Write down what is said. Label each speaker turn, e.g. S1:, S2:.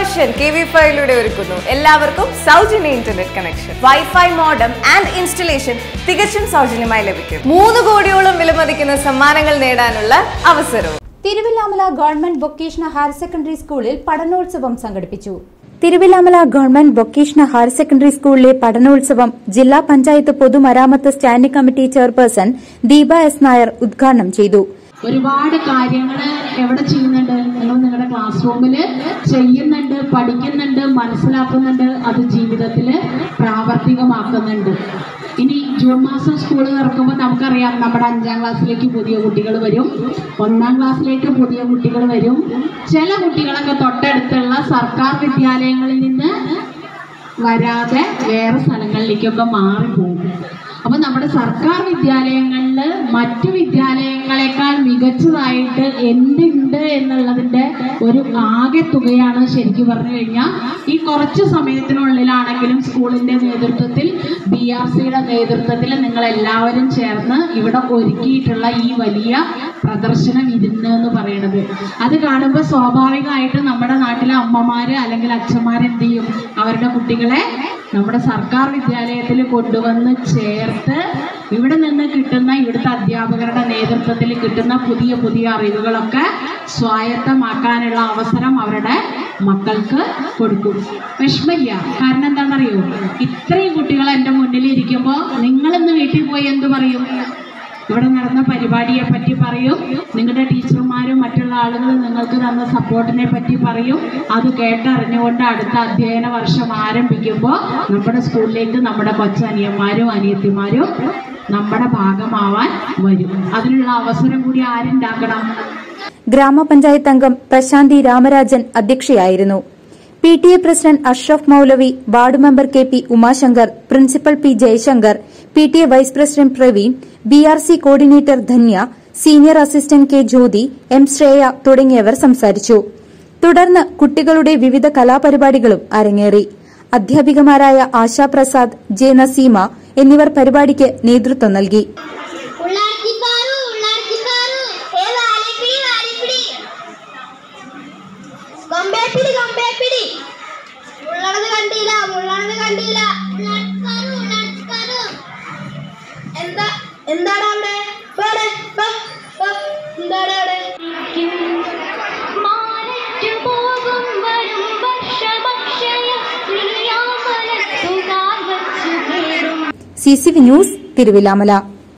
S1: vision K V ഫൈവിലൂടെ ഒരുക്കുന്നു എല്ലാവർക്കും സൗജന്യ internet connection wifi modem and installation തികച്ചും സൗജന്യമായി ലഭിക്കും മൂന്ന് കോടിയോളം വിലമതിക്കുന്ന സമ്മാനങ്ങൾ നേടാനുള്ള അവസരവും
S2: Thiruvilwamala government vocational higher secondary സ്കൂളിൽ പഠനോത്സവം സംഘടിപ്പിച്ചു Thiruvilwamala government vocational higher secondary സ്കൂളിലെ പഠനോത്സവം ജില്ലാ പഞ്ചായത്ത് പൊതുമരാമത്ത് standing committee chairperson Deepa S Nair ഉദ്ഘാടനം ചെയ്തു
S3: ഒരുപാട് കാര്യങ്ങൾ എവിടെ ചെയ്യുന്നുണ്ട് നിങ്ങൾ നിങ്ങളുടെ ക്ലാസ് റൂമിൽ ചെയ്യുന്നുണ്ട് പഠിക്കുന്നുണ്ട് മനസ്സിലാക്കുന്നുണ്ട് അത് ജീവിതത്തിൽ പ്രാവർത്തികമാക്കുന്നുണ്ട് ഇനി ജൂൺ മാസം സ്കൂൾ തുറക്കുമ്പോൾ നമുക്കറിയാം നമ്മുടെ അഞ്ചാം ക്ലാസ്സിലേക്ക് പുതിയ കുട്ടികൾ വരും ഒന്നാം ക്ലാസ്സിലേക്ക് പുതിയ കുട്ടികൾ വരും ചില കുട്ടികളൊക്കെ തൊട്ടടുത്തുള്ള സർക്കാർ വിദ്യാലയങ്ങളിൽ നിന്ന് വരാതെ വേറെ സ്ഥലങ്ങളിലേക്കൊക്കെ മാറിപ്പോകും അപ്പൊ നമ്മുടെ സർക്കാർ വിദ്യാലയങ്ങളിൽ മറ്റു വിദ്യാലയങ്ങളെക്കാൾ മികച്ചതായിട്ട് എന്തുണ്ട് എന്നുള്ളതിന്റെ ഒരു ആകെ തുകയാണ് ശരിക്കും പറഞ്ഞു കഴിഞ്ഞാൽ ഈ കുറച്ച് സമയത്തിനുള്ളിലാണെങ്കിലും സ്കൂളിന്റെ നേതൃത്വത്തിൽ ബി ആർ സിയുടെ നേതൃത്വത്തിൽ നിങ്ങൾ എല്ലാവരും ചേർന്ന് ഇവിടെ ഒരുക്കിയിട്ടുള്ള ഈ വലിയ പ്രദർശനം ഇരുന്ന് എന്ന് പറയുന്നത് അത് കാണുമ്പോൾ സ്വാഭാവികമായിട്ടും നമ്മുടെ നാട്ടിലെ അമ്മമാര് അല്ലെങ്കിൽ അച്ഛന്മാര് എന്ത് ചെയ്യും അവരുടെ കുട്ടികളെ നമ്മുടെ സർക്കാർ വിദ്യാലയത്തിൽ കൊണ്ടുവന്ന് ചേർത്ത് ഇവിടെ നിന്ന് കിട്ടുന്ന ഇവിടുത്തെ അധ്യാപകരുടെ നേതൃത്വത്തിൽ കിട്ടുന്ന പുതിയ പുതിയ അറിവുകളൊക്കെ സ്വായത്തമാക്കാനുള്ള അവസരം അവരുടെ മക്കൾക്ക് കൊടുക്കും വിഷമില്ല കാരണം എന്താണെന്നറിയോ ഇത്രയും കുട്ടികൾ എൻ്റെ മുന്നിൽ ഇരിക്കുമ്പോൾ നിങ്ങളിന്ന് വീട്ടിൽ പോയി എന്ത് പറയും ഇവിടെ നടന്ന പരിപാടിയെ പറ്റി പറയും നിങ്ങളുടെ ടീച്ചർമാരും മറ്റുള്ള ആളുകൾ നിങ്ങൾക്ക് തന്ന സപ്പോർട്ടിനെ പറ്റി പറയും അത് കേട്ടറിഞ്ഞുകൊണ്ട് അടുത്ത അധ്യയന വർഷം ആരംഭിക്കുമ്പോൾ നമ്മുടെ സ്കൂളിലേക്ക് നമ്മുടെ കൊച്ചനിയന്മാരും അനിയത്തിമാരും നമ്മുടെ ഭാഗമാവാൻ വരും അതിനുള്ള അവസരം കൂടി ആരുണ്ടാക്കണം
S2: ഗ്രാമപഞ്ചായത്ത് അംഗം പ്രശാന്തി രാമരാജൻ അധ്യക്ഷയായിരുന്നു P T A president Ashraf Moulavi ward member K P Umashankar principal P Jayashankar P T A vice president Praveen B R C coordinator Dhanya senior assistant K Jyothi M Shreya തുടങ്ങിയവർ സംസാരിച്ചു തുടർന്ന് കുട്ടികളുടെ വിവിധ കലാപരിപാടികളും അരങ്ങേറി അധ്യാപികമാരായ ആശാ പ്രസാദ് ജെ നസീമ എന്നിവർ പരിപാടിക്ക് നേതൃത്വം നൽകി
S4: ഉള്ളാർത്തിപ്പാറു ഉള്ളാർത്തിപ്പാറു ഏ വാലിപ്പിടി വാലിപ്പിടി കൊമ്പേപ്പിടി കൊമ്പേപ്പിടി മുള്ളണത് കണ്ടില്ല മുള്ളണത് കണ്ടില്ല ഉള്ളാർത്തിപ്പാറു ഉള്ളാർത്തിപ്പാറു എന്താ എന്താണ് അവിടെ വേറെ എന്താണ് അവിടെ പോകും വരും വർഷഭക്ഷയ ശ്രീയാമലത്തുകാർ വച്ചു കയറും
S2: C C V news Thiruvilwamala